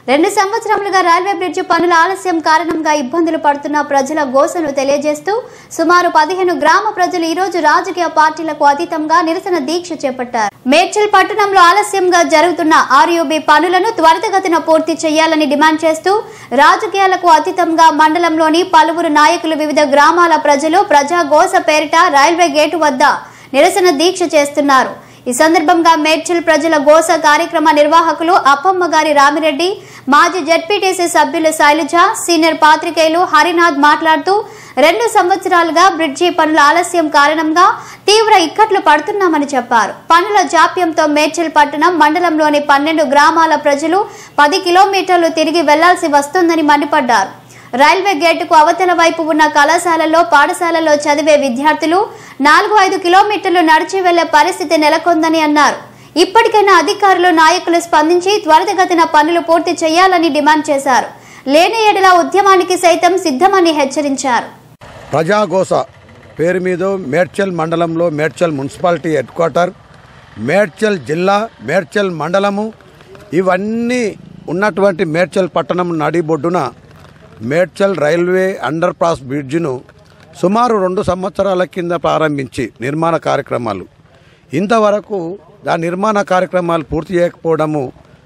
రెండు సంవత్సరములుగా railway bridge పనుల ఆలస్యం కారణంగా ఇబ్బందులు పడుతున్న ప్రజల గోసను తెలియజేస్తూ సుమారు పదిహేను గ్రామ ప్రజలు ఈ రోజు రాజకీయ పార్టీలకు అతీతంగా నిరసన దీక్ష చేపట్టారు మేడ్చల్ పట్టణంలో ఆలస్యంగా జరుగుతున్న ఆర్యూబీ పనులను త్వరితగతిన పూర్తి చేయాలని డిమాండ్ చేస్తూ రాజకీయాలకు అతీతంగా మండలంలోని పలువురు నాయకులు వివిధ గ్రామాల ప్రజలు ప్రజా గోస పేరిట రైల్వే గేటు వద్ద నిరసన దీక్ష చేస్తున్నారు ఈ సందర్భంగా మేడ్చల్ ప్రజల గోస కార్యక్రమ నిర్వాహకులు అప్పమ్మ గారి రామిరెడ్డి మాజీ జడ్పీటీసీ సభ్యులు శైలజ సీనియర్ పాత్రికేయులు హరినాథ్ మాట్లాడుతూ రెండు సంవత్సరాలుగా బ్రిడ్జి పనుల ఆలస్యం కారణంగా తీవ్ర ఇక్కట్లు పడుతున్నామని చెప్పారు పనుల జాప్యంతో మేడ్చల్ పట్టణం మండలంలోని పన్నెండు గ్రామాల ప్రజలు పది కిలోమీటర్లు తిరిగి వెళ్లాల్సి వస్తుందని మండిపడ్డారు రైల్వే గేటుకు అవతల వైపు ఉన్న కళాశాలలో పాఠశాలలో చదివే విద్యార్థులు నాలుగు ఐదు కిలోమీటర్లు నడిచి వెళ్లే పరిస్థితి నెలకొందని అన్నారు ఇప్పటికైనా అధికారులు నాయకులు స్పందించి త్వరితగతిన పనులు పూర్తి చేయాలని డిమాండ్ చేశారు లేని ఏడల ఉద్యమానికి సైతం సిద్ధమని హెచ్చరించారు ప్రజాగోస పేరు మీద మేడ్చల్ మండలంలో Medchal municipality head quarter Medchal జిల్లా మేడ్చల్ మండలము ఇవన్నీ ఉన్నటువంటి మేడ్చల్ పట్టణం నడిబొడ్డున మేడ్చల్ రైల్వే అండర్ పాస్ బ్రిడ్జిను సుమారు రెండు సంవత్సరాల కింద ప్రారంభించి నిర్మాణ కార్యక్రమాలు ఇంతవరకు ఆ నిర్మాణ కార్యక్రమాలు పూర్తి చేయకపోవడము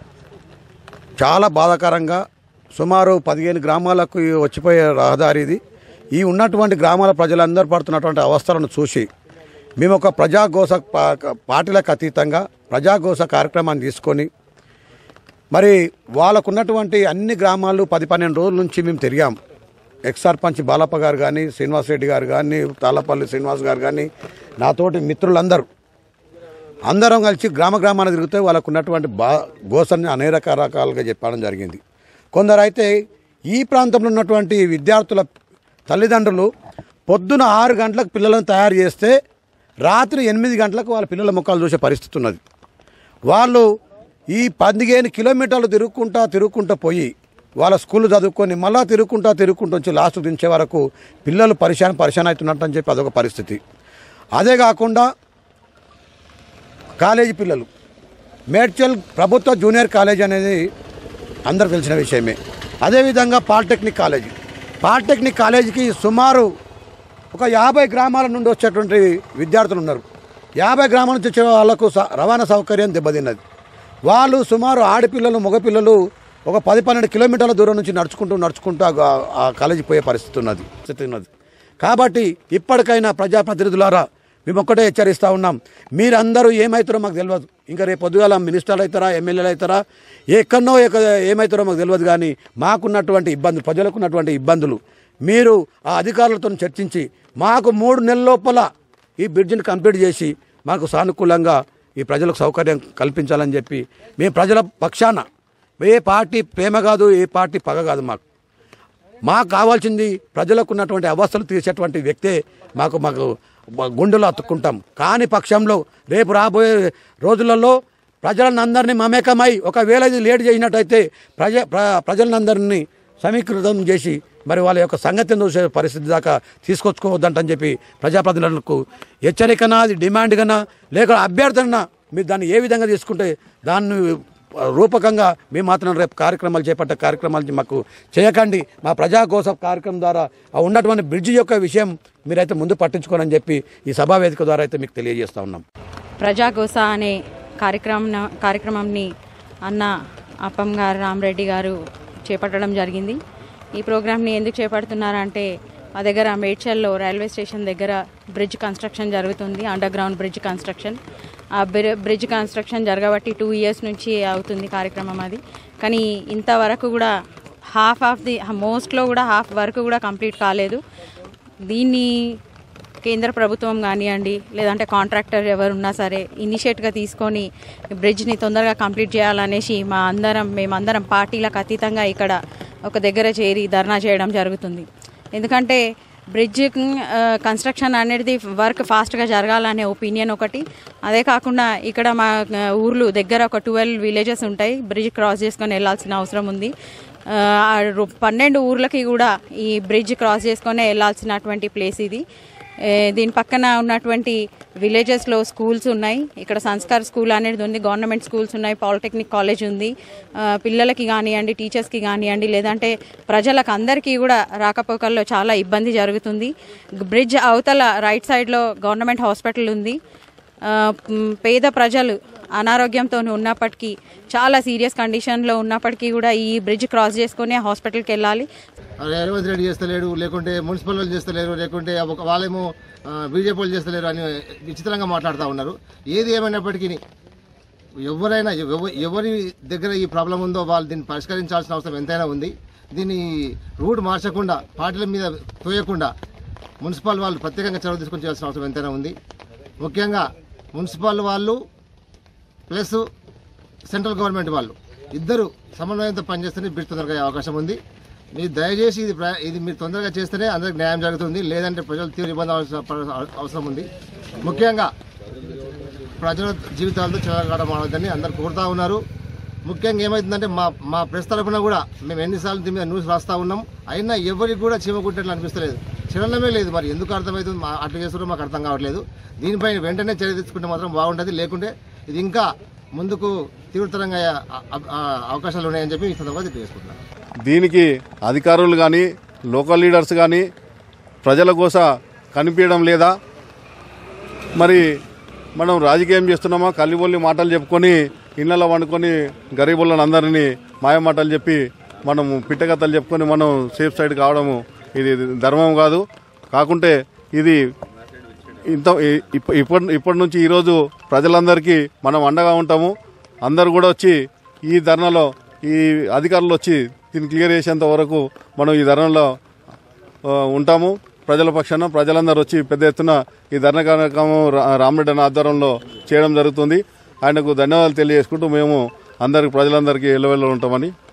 చాలా బాధాకరంగా సుమారు పదిహేను గ్రామాలకు వచ్చిపోయే రహదారి ఇది ఈ ఉన్నటువంటి గ్రామాల ప్రజలందరూ పడుతున్నటువంటి అవస్థలను చూసి మేము ఒక ప్రజాగోస పా- పార్టీలకు అతీతంగా ప్రజాగోస కార్యక్రమాన్ని తీసుకొని మరి వాళ్ళకున్నటువంటి అన్ని గ్రామాలు పది పన్నెండు రోజుల నుంచి మేము తిరిగాం ఎక్స్ సర్పంచ్ బాలప్ప గారు కానీ శ్రీనివాస్ రెడ్డి గారు కానీ తాళ్ళపల్లి శ్రీనివాస్ గారు కానీ నాతోటి మిత్రులందరూ అందరం కలిసి గ్రామ గ్రామాన్ని తిరిగితే వాళ్ళకు ఉన్నటువంటి బా గోసన్ని అనేక రకాలుగా చెప్పడం జరిగింది కొందరు అయితే ఈ ప్రాంతంలో ఉన్నటువంటి విద్యార్థుల తల్లిదండ్రులు పొద్దున ఆరు గంటలకు పిల్లలను తయారు చేస్తే రాత్రి ఎనిమిది గంటలకు వాళ్ళ పిల్లల ముఖాలు చూసే పరిస్థితి ఉన్నది వాళ్ళు ఈ పదిహేను కిలోమీటర్లు తిరుగుకుంటా తిరుగుకుంటా పోయి వాళ్ళ స్కూల్ చదువుకొని మళ్ళా తిరుగుకుంటా తిరుగుకుంటూ వచ్చి లాస్ట్ దించే వరకు పిల్లలు పరిశాన్ పరిశాన్ అవుతున్నట్టు అని చెప్పి అదొక పరిస్థితి అదే కాకుండా కాలేజీ పిల్లలు మేడ్చల్ ప్రభుత్వ జూనియర్ కాలేజ్ అనేది అందరికి తెలిసిన విషయమే అదేవిధంగా పాలిటెక్నిక్ కాలేజీ పాలిటెక్నిక్ కాలేజీకి సుమారు ఒక యాభై గ్రామాల నుండి వచ్చేటువంటి విద్యార్థులు ఉన్నారు యాభై గ్రామాల నుంచి వచ్చే వాళ్ళకు స- రవాణా సౌకర్యం దెబ్బతిన్నది వాళ్ళు సుమారు ఆడపిల్లలు మగపిల్లలు ఒక పది పన్నెండు కిలోమీటర్ల దూరం నుంచి నడుచుకుంటూ నడుచుకుంటూ ఆ- ఆ కాలేజీ పోయే పరిస్థితి ఉన్నది స్థితి ఉన్నది కాబట్టి ఇప్పటికైనా ప్రజాప్రతినిధులారా మేము ఒక్కటే హెచ్చరిస్తూ ఉన్నాం మీరందరూ ఏమవుతారో మాకు తెలియదు ఇంకా రేపు పొద్దుగాల మినిస్టర్లు అవుతారా ఎమ్మెల్యేలు అవుతారా ఎక్కడనో ఎక్క- ఏమవుతారో మాకు తెలియదు కానీ మాకున్నటువంటి ఇబ్బందులు ప్రజలకు ఉన్నటువంటి ఇబ్బందులు మీరు ఆ అధికారులతో చర్చించి మాకు మూడు నెలల లోపల ఈ బ్రిడ్జిని కంప్లీట్ చేసి మాకు సానుకూలంగా ఈ ప్రజలకు సౌకర్యం కల్పించాలని చెప్పి మేము ప్రజల పక్షాన ఏ పార్టీ ప్రేమ కాదు ఏ పార్టీ పగ కాదు మాకు మాకు కావాల్సింది ప్రజలకు ఉన్నటువంటి అవస్థలు తీసేటువంటి వ్యక్తే మాకు మాకు గుండెలో అతుక్కుంటాం కాని పక్షంలో రేపు రాబోయే రోజులలో ప్రజలందరినీ మమేకమై ఒకవేళ ఇది లేట్ చేసినట్టయితే ప్రజ ప్ర- ప్రజలందరినీ సమీకృతం చేసి మరి వాళ్ళ యొక్క సంగతిని చూసే పరిస్థితి దాకా తీసుకొచ్చుకోవద్దంటని చెప్పి ప్రజాప్రతినిధులకు హెచ్చరికనా అది డిమాండ్గానా లేక అభ్యర్థన మీరు దాన్ని ఏ విధంగా తీసుకుంటే దాన్ని రూపకంగా మేము మాత్రం రేపు కార్యక్రమాలు చేపట్టే కార్యక్రమాలు మాకు చేయకండి మా ప్రజాకోస కార్యక్రమం ద్వారా ఆ ఉన్నటువంటి బ్రిడ్జి యొక్క విషయం మీరైతే ముందు పట్టించుకోనని చెప్పి ఈ సభావేదిక ద్వారా అయితే మీకు తెలియజేస్తా ఉన్నాం ప్రజాగోస అనే కార్యక్రమం కార్యక్రమంని అన్న అప్పం గారు రామరెడ్డి గారు చేపట్టడం జరిగింది ఈ ప్రోగ్రామ్ని ఎందుకు చేపడుతున్నారంటే మా దగ్గర మేడ్చల్లో రైల్వే స్టేషన్ దగ్గర బ్రిడ్జ్ కన్స్ట్రక్షన్ జరుగుతుంది అండర్ గ్రౌండ్ బ్రిడ్జ్ కన్స్ట్రక్షన్ ఆ బ్రి- బ్రిడ్జ్ కన్స్ట్రక్షన్ జరగబట్టి టూ ఇయర్స్ నుంచి అవుతుంది కార్యక్రమం అది కానీ ఇంతవరకు కూడా హాఫ్ ఆఫ్ ది మోస్ట్లో కూడా హాఫ్ వరకు కూడా కంప్లీట్ కాలేదు దీన్ని కేంద్ర ప్రభుత్వం కానివ్వండి లేదంటే కాంట్రాక్టర్ ఎవరున్నా సరే ఇనిషియేట్గా తీసుకొని బ్రిడ్జ్ని తొందరగా కంప్లీట్ చేయాలనేసి మా అందరం మేమందరం పార్టీలకు అతీతంగా ఇక్కడ ఒక దగ్గర చేరి ధర్నా చేయడం జరుగుతుంది ఎందుకంటే బ్రిడ్జ్ కన్స్ట్రక్షన్ అనేది వర్క్ ఫాస్ట్గా జరగాలనే ఒపీనియన్ ఒకటి అదే కాకుండా ఇక్కడ మా ఆ, ఊర్లు దగ్గర ఒక ట్వెల్వ్ విలేజెస్ ఉంటాయి బ్రిడ్జ్ క్రాస్ చేసుకొని వెళ్ళాల్సిన అవసరం ఉంది ఆ, ఆ రొ- పన్నెండు ఊర్లకి కూడా ఈ బ్రిడ్జ్ క్రాస్ చేసుకొని వెళ్ళాల్సినటువంటి ప్లేస్ ఇది ఏ, దీని పక్కన ఉన్నటువంటి విలేజెస్లో స్కూల్స్ ఉన్నాయి ఇక్కడ సంస్కార్ స్కూల్ అనేది ఉంది గవర్నమెంట్ స్కూల్స్ ఉన్నాయి పాలిటెక్నిక్ కాలేజ్ ఉంది ఆ, పిల్లలకి కానివ్వండి టీచర్స్కి కానివ్వండి లేదంటే ప్రజలకు అందరికీ కూడా రాకపోకల్లో చాలా ఇబ్బంది జరుగుతుంది బ్రిడ్జ్ అవతల రైట్ సైడ్లో గవర్నమెంట్ హాస్పిటల్ ఉంది ఆ, మ్, పేద ప్రజలు అనారోగ్యంతో ఉన్నప్పటికీ చాలా సీరియస్ కండిషన్లో ఉన్నప్పటికీ కూడా ఈ బ్రిడ్జ్ క్రాస్ చేసుకొని హాస్పిటల్కి వెళ్ళాలి అరే రేవంత్ రెడ్డి చేస్తలేడు లేకుంటే మున్సిపల్ వాళ్ళు చేస్తలేరు లేకుంటే ఒక వాళ్ళేమో బీజేపీ వాళ్ళు చేస్తలేరు అని విచిత్రంగా మాట్లాడుతూ ఉన్నారు ఏది ఏమైనప్పటికీ ఎవరైనా ఎవ- ఎవరి దగ్గర ఈ ప్రాబ్లం ఉందో వాళ్ళు దీన్ని పరిష్కరించాల్సిన అవసరం ఎంతైనా ఉంది దీన్ని రూట్ మార్చకుండా పార్టీల మీద తోయకుండా మున్సిపల్ వాళ్ళు ప్రత్యేకంగా చొరవ తీసుకొని చేయాల్సిన అవసరం ఎంతైనా ఉంది ముఖ్యంగా మున్సిపల్ వాళ్ళు ప్లస్ సెంట్రల్ గవర్నమెంట్ వాళ్ళు ఇద్దరు సమన్వయంతో పనిచేస్తేనే బ్రిడ్జ్ తొందరగా అయ్యే అవకాశం ఉంది మీరు దయచేసి ఇది ప్ర- ఇది మీరు తొందరగా చేస్తేనే అందరికి న్యాయం జరుగుతుంది లేదంటే ప్రజలు తీవ్ర ఇబ్బంది అవసరం పడ- అవసరం ఉంది ముఖ్యంగా ప్రజల జీవితాలతో చెలగాటమాడొద్దని అందరు కోరుతా ఉన్నారు ముఖ్యంగా ఏమవుతుందంటే మా మా ప్రెస్ తరఫున కూడా మేము ఎన్నిసార్లు దీని మీద న్యూస్ రాస్తా ఉన్నాం అయినా ఎవరికి కూడా చీమకుట్టేట్లు అనిపిస్తలేదు చిరణమే లేదు మరి ఎందుకు అర్థమవుతుంది మా అట్లా చేస్తారో మాకు అర్థం కావట్లేదు దీనిపై వెంటనే చర్య తీసుకుంటే మాత్రం బాగుంటుంది లేకుంటే ఇది ఇంకా ముందుకు తీవ్రతరంగా అయ్యే అ- అ- అ- అవకాశాలు ఉన్నాయని చెప్పి ఈ సందర్భంగా తెలియజేసుకుంటున్నాను దీనికి అధికారులు కానీ లోకల్ లీడర్స్ కానీ ప్రజల కోసం కనిపించడం లేదా మరి మనం రాజకీయం చేస్తున్నామా కల్లిబొల్లి మాటలు చెప్పుకొని ఇళ్ళలో వండుకొని గరీబులను అందరినీ మాయమాటలు చెప్పి మనము పిట్టకథలు చెప్పుకొని మనం సేఫ్ సైడ్ కావడము ఇది ధర్మం కాదు కాకుంటే ఇది ఇంత ఇ- ఇప్ప- ఇప్పటి ఇప్పటి నుంచి ఈరోజు ప్రజలందరికీ మనం అండగా ఉంటాము అందరు కూడా వచ్చి ఈ ధర్నాలో ఈ అధికారులు వచ్చి దీన్ని క్లియర్ చేసేంత వరకు మనం ఈ ధర్నాలో ఆ, ఉంటాము ప్రజల పక్షాన ప్రజలందరూ వచ్చి పెద్ద ఎత్తున ఈ ధర్నా కార్యక్రమం రా- రామరెడ్డి అన్న ఆధ్వర్యంలో చేయడం జరుగుతుంది ఆయనకు ధన్యవాదాలు తెలియజేసుకుంటూ మేము అందరికి ప్రజలందరికీ ఎల్లవెల్ల ఉంటామని